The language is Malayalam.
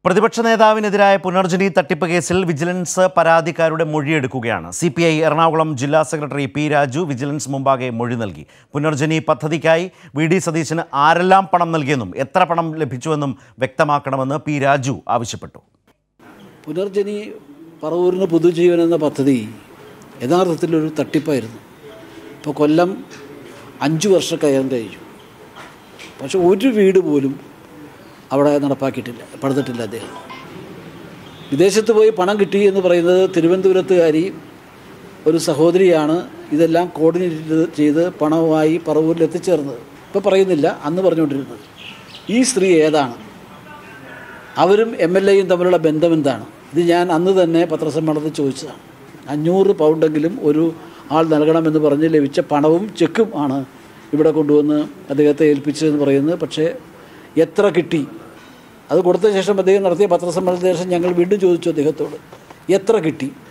പ്രതിപക്ഷ നേതാവിനെതിരായ പുനർജനി തട്ടിപ്പ് കേസിൽ വിജിലൻസ് പരാതിക്കാരുടെ മൊഴിയെടുക്കുകയാണ് സി പി ഐ എറണാകുളം ജില്ലാ സെക്രട്ടറി പി രാജു വിജിലൻസ് മുമ്പാകെ മൊഴി നൽകി പുനർജനി പദ്ധതിക്കായി വി ഡി സതീശന് ആരെല്ലാം പണം നൽകിയെന്നും എത്ര പണം ലഭിച്ചുവെന്നും വ്യക്തമാക്കണമെന്ന് പി രാജു ആവശ്യപ്പെട്ടു പുനർജനി പറവൂരിന് പുതുജീവൻ എന്ന പദ്ധതി യഥാർത്ഥത്തിൽ ഒരു തട്ടിപ്പായിരുന്നു ഇപ്പോൾ കൊല്ലം അഞ്ച് വർഷക്കകം കഴിഞ്ഞു പക്ഷെ ഒരു വീട് പോലും അവിടെ നടപ്പാക്കിയിട്ടില്ല പണിതിട്ടില്ല അദ്ദേഹം വിദേശത്ത് പോയി പണം കിട്ടി എന്ന് പറയുന്നത് തിരുവനന്തപുരത്തുകാരി ഒരു സഹോദരിയാണ് ഇതെല്ലാം കോർഡിനേറ്റ് ചെയ്ത് പണവുമായി പറവൂരിൽ എത്തിച്ചേർന്നത് ഇപ്പോൾ പറയുന്നില്ല അന്ന് പറഞ്ഞുകൊണ്ടിരുന്നത് ഈ സ്ത്രീ ഏതാണ് അവരും എം എൽ എയും തമ്മിലുള്ള ബന്ധം എന്താണ് ഇത് ഞാൻ അന്ന് തന്നെ പത്രസമ്മേളനത്തിൽ ചോദിച്ചതാണ് അഞ്ഞൂറ് പൗണ്ടെങ്കിലും ഒരു ആൾ നൽകണമെന്ന് പറഞ്ഞ് ലഭിച്ച പണവും ചെക്കും ആണ് ഇവിടെ കൊണ്ടുവന്ന് അദ്ദേഹത്തെ ഏൽപ്പിച്ചതെന്ന് പറയുന്നത് പക്ഷേ എത്ര കിട്ടി അത് കൊടുത്ത ശേഷം അദ്ദേഹം നടത്തിയ പത്രസമ്മേളനത്തിന് ശേഷം ഞങ്ങൾ വീണ്ടും ചോദിച്ചു അദ്ദേഹത്തോട് എത്ര കിട്ടി